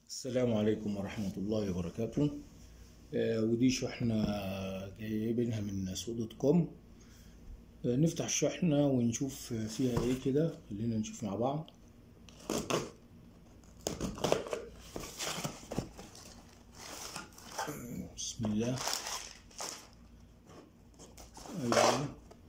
السلام عليكم ورحمة الله وبركاته آه، ودي شحنة جايبينها من سوق دوت كوم آه، نفتح الشحنة ونشوف فيها ايه كده خلينا نشوف مع بعض بسم الله ايوه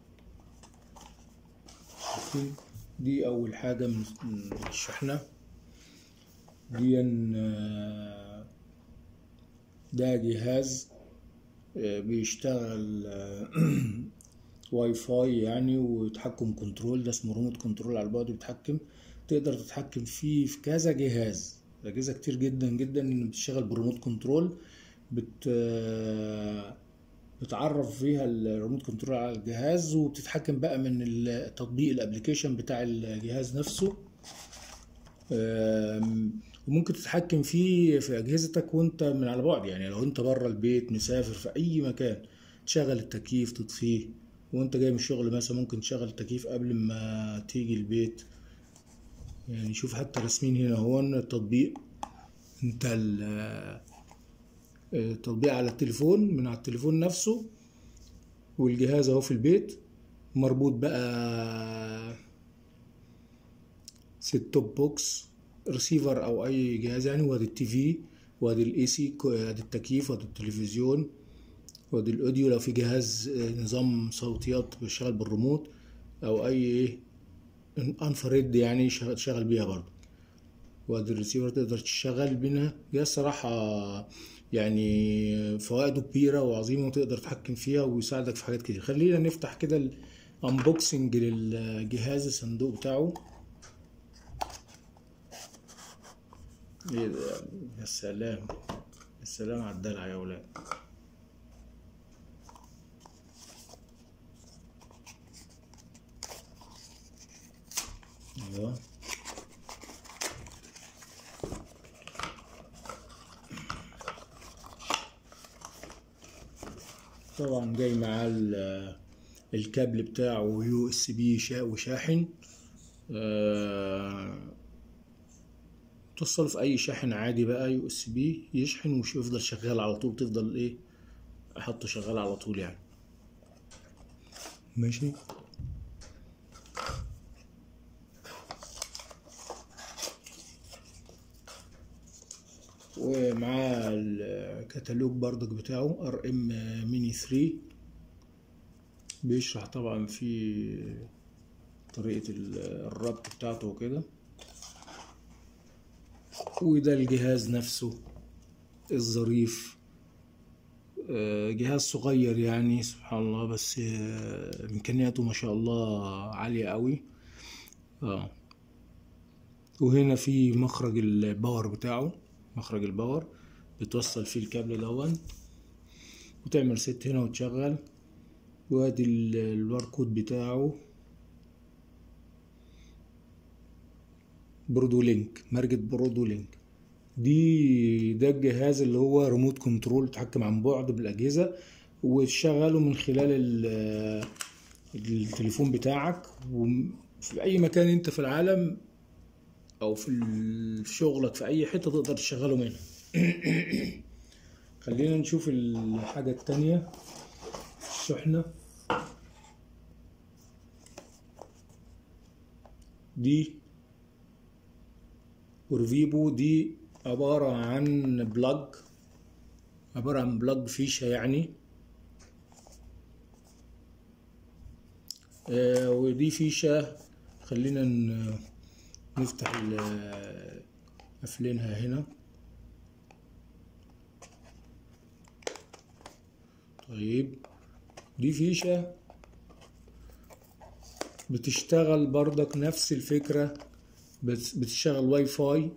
شايفين؟ دي اول حاجة من من الشحنة دي آه، ده جهاز آه، بيشتغل آه، واي فاي يعني وتحكم كنترول ده اسمه ريموت كنترول على البعد بيتحكم تقدر تتحكم فيه في كذا جهاز أجهزة كتير جدا جدا إن بتشتغل بريموت كنترول بت بتعرف فيها الريموت كنترول على الجهاز وبتتحكم بقى من التطبيق الابليكيشن بتاع الجهاز نفسه آم، وممكن تتحكم فيه في اجهزتك وانت من على بعد يعني لو انت بره البيت مسافر في اي مكان تشغل التكييف تطفيه وانت جاي من الشغل مثلا ممكن تشغل التكييف قبل ما تيجي البيت يعني شوف حتى رسمين هنا هو التطبيق انت ال- التطبيق على التليفون من على التليفون نفسه والجهاز اهو في البيت مربوط بقى سيت توب بوكس ريسيفر او اي جهاز يعني وادي التي في وادي الاي سي وادي التكييف وادي التلفزيون وادي الاوديو لو في جهاز آه، نظام صوتيات بيشتغل بالريموت او اي ايه انفراد يعني شغ- تشغل بيها برضه وادي الريسيفر تقدر تشتغل منها جهاز صراحة يعني فوائده كبيرة وعظيمة وتقدر تتحكم فيها ويساعدك في حاجات كتير خلينا نفتح كده الانبوكسنج للجهاز الصندوق بتاعه ايه ده يا ابني؟ يا سلام يا سلام على الدلع يا ولاد ايوه طبعا جاي معاه ال- الكابل بتاعه يو اس بي وشاحن آه، توصله في اي شاحن عادي بقى يو اس بي يشحن ويفضل شغال على طول تفضل ايه احطه شغال على طول يعني ماشي ومعاه الكتالوج برضك بتاعه ار ام ميني 3 بيشرح طبعا في طريقة ال- الربط بتاعته وكده وده الجهاز نفسه الظريف آه، جهاز صغير يعني سبحان الله بس آه، امكانياته ما شاء الله عالية قوي اه وهنا في مخرج الباور بتاعه مخرج الباور بتوصل فيه الكابل دون وتعمل ست هنا وتشغل وادي ال- الباركود بتاعه برودو لينك ماركة برودو لينك دي ده الجهاز اللي هو ريموت كنترول تحكم عن بعد بالأجهزة وتشغله من خلال ال- التليفون بتاعك وفي أي مكان أنت في العالم أو في ال- في شغلك في أي حتة تقدر تشغله منها خلينا نشوف الحاجة التانية الشحنة دي اورفيبو دي عبارة عن بلاج عبارة عن بلاج فيشة يعني آه ودي فيشة خلينا ن- نفتح ال- قافلينها هنا طيب دي فيشة بتشتغل برضك نفس الفكرة بس بتشتغل واي فاي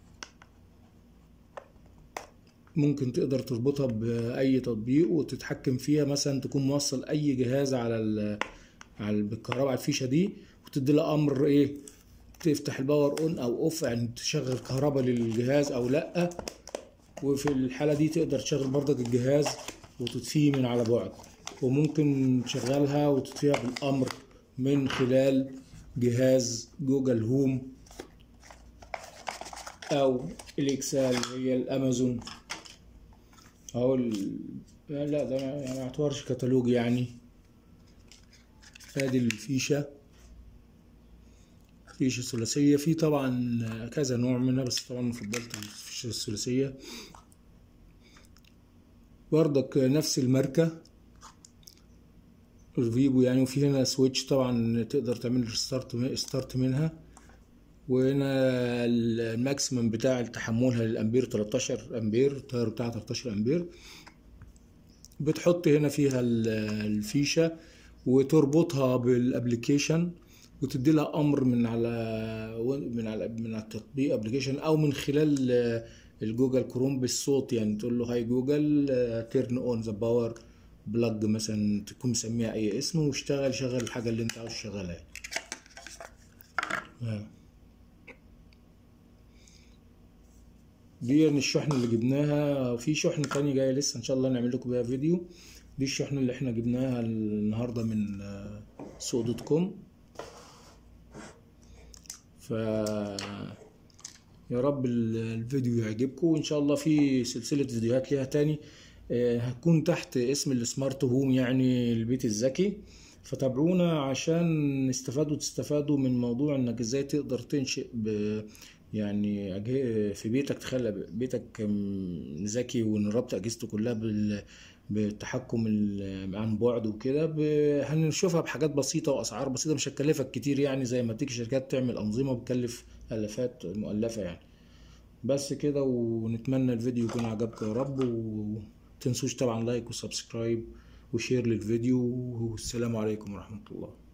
ممكن تقدر تربطها بأي تطبيق وتتحكم فيها مثلا تكون موصل أي جهاز على ال على ال- بالكهرباء على الفيشة دي وتدي لها أمر إيه تفتح الباور أون أو أوف يعني تشغل كهرباء للجهاز أو لأ وفي الحالة دي تقدر تشغل برضك الجهاز وتطفيه من على بعد وممكن تشغلها وتطفيها بالأمر من خلال جهاز جوجل هوم او الاكسال هي الامازون اهو ال... لا ده ما ما يعتبرش كتالوج يعني ادي الفيشه فيشه ثلاثيه في طبعا كذا نوع منها بس طبعا فضلت الفيشه الثلاثيه برضك نفس الماركه الفيبو يعني وفي هنا سويتش طبعا تقدر تعمل ستارت ستارت منها وهنا الماكسيمم بتاع تحملها للامبير 13 امبير التيار بتاعها 13 امبير بتحط هنا فيها ال- الفيشه وتربطها بالابلكيشن وتدي لها امر من على من على من على التطبيق ابلكيشن او من خلال آه، الجوجل كروم بالصوت يعني تقول له هاي جوجل تيرن اون ذا باور بلاج مثلا تكون مسميها اي اسم واشتغل شغل الحاجه اللي انت عاوز تشغلها آه. دي الشحنة اللي جبناها في شحنة تانية جاية لسه ان شاء الله نعمل لكم بيها فيديو دي الشحنة اللي احنا جبناها النهاردة من آه، سوق دوت كوم ف يا رب ال- الفيديو يعجبكم وان شاء الله في سلسلة فيديوهات ليها تاني آه، هتكون تحت اسم السمارت هوم يعني البيت الذكي فتابعونا عشان نستفادوا تستفادوا من موضوع انك ازاي تقدر تنشئ ب يعني أجه- في بيتك تخلي بيتك م- ذكي ونربط اجهزته كلها بال بالتحكم ال- عن بعد وكده ب- هنشوفها بحاجات بسيطة وأسعار بسيطة مش هتكلفك كتير يعني زي ما تيجي شركات تعمل أنظمة بتكلف آلافات مؤلفة يعني بس كده ونتمنى الفيديو يكون عجبكم يا رب ومتنسوش طبعا لايك وسبسكرايب وشير للفيديو والسلام عليكم ورحمة الله